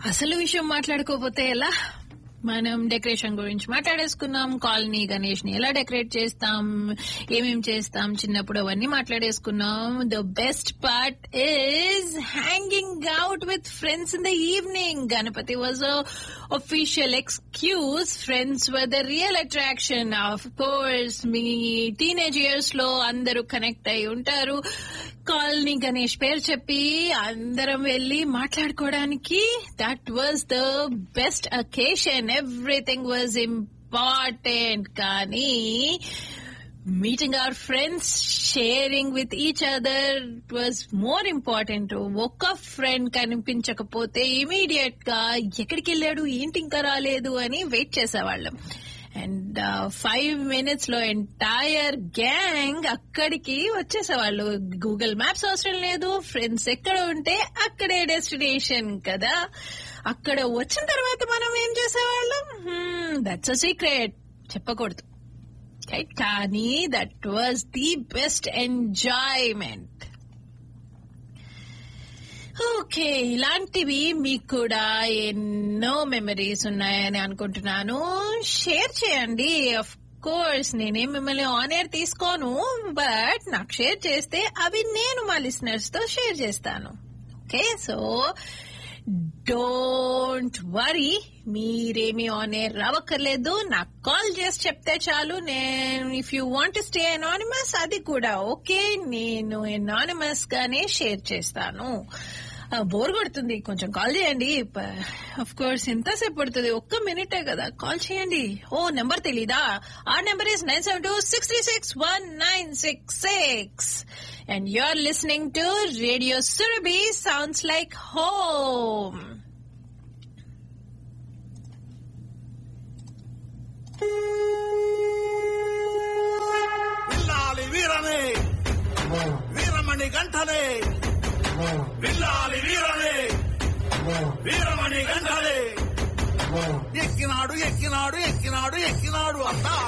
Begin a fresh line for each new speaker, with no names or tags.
అసలు విషయం మాట్లాడుకోపోతే ఎలా మనం డెకరేషన్ గురించి మాట్లాడేసుకున్నాం కాలనీ గణేష్ ని ఎలా డెకరేట్ చేస్తాం ఏమేం చేస్తాం చిన్నప్పుడు అవన్నీ మాట్లాడేసుకున్నాం the best part is hanging out with friends in the evening Ganapati was official excuse friends were the real attraction of course మీ టీనేజ్ ఇయర్స్ లో అందరూ కనెక్ట్ అయి ఉంటారు కాలనీ గణేష్ పేరు చెప్పి అందరం వెళ్లి మాట్లాడుకోవడానికి that was the best occasion everything was important కానీ meeting our friends sharing with each other was more important ఒక్క ఫ్రెండ్ కనిపించకపోతే ఇమీడియట్ గా ఎక్కడికి వెళ్ళాడు ఏంటి ఇంకా రాలేదు అని వెయిట్ చేసేవాళ్ళం అండ్ ఫైవ్ మినిట్స్ లో ఎంటైర్ గ్యాంగ్ అక్కడికి వచ్చేసేవాళ్ళు గూగుల్ మ్యాప్స్ అవసరం లేదు ఫ్రెండ్స్ ఎక్కడ ఉంటే అక్కడే డెస్టినేషన్ కదా అక్కడ వచ్చిన తర్వాత మనం ఏం చేసేవాళ్ళం దట్స్ అ సీక్రెట్ చెప్పకూడదు రైట్ కానీ that was the best enjoyment okay ఇలాంటివి మీకు కూడా ఎన్నో మెమరీస్ ఉన్నాయని అనుకుంటున్నాను షేర్ చేయండి అఫ్ కోర్స్ నేనేం మిమ్మల్ని ఆన్ ఎయిర్ తీసుకోను బట్ నాకు షేర్ చేస్తే అవి నేను మా లిసనర్స్ తో షేర్ చేస్తాను ఓకే సో డోంట్ వరీ మీరేమి ఆన్ ఎయిర్ రావక్కర్లేదు నాకు కాల్ చేసి చెప్తే చాలు నేను if you want stay anonymous అది కూడా ఓకే నేను అనానిమస్ గానే షేర్ చేస్తాను బోర్ కొడుతుంది కొంచెం కాల్ చేయండి అఫ్ కోర్స్ ఎంతసేపు పడుతుంది ఒక్క మినిటే కదా కాల్ చేయండి ఓ నెంబర్ తెలీదా ఆ number is nine seven two six three six one nine six six and you are listening to radio Surabhi sounds like home
విల్లాలి వీరనే వీరమణి గంటనే విల్లాలి వీరనే వీరమణి గంటనే ఎక్కినాడు ఎక్కినాడు ఎక్కినాడు ఎక్కినాడు అంతా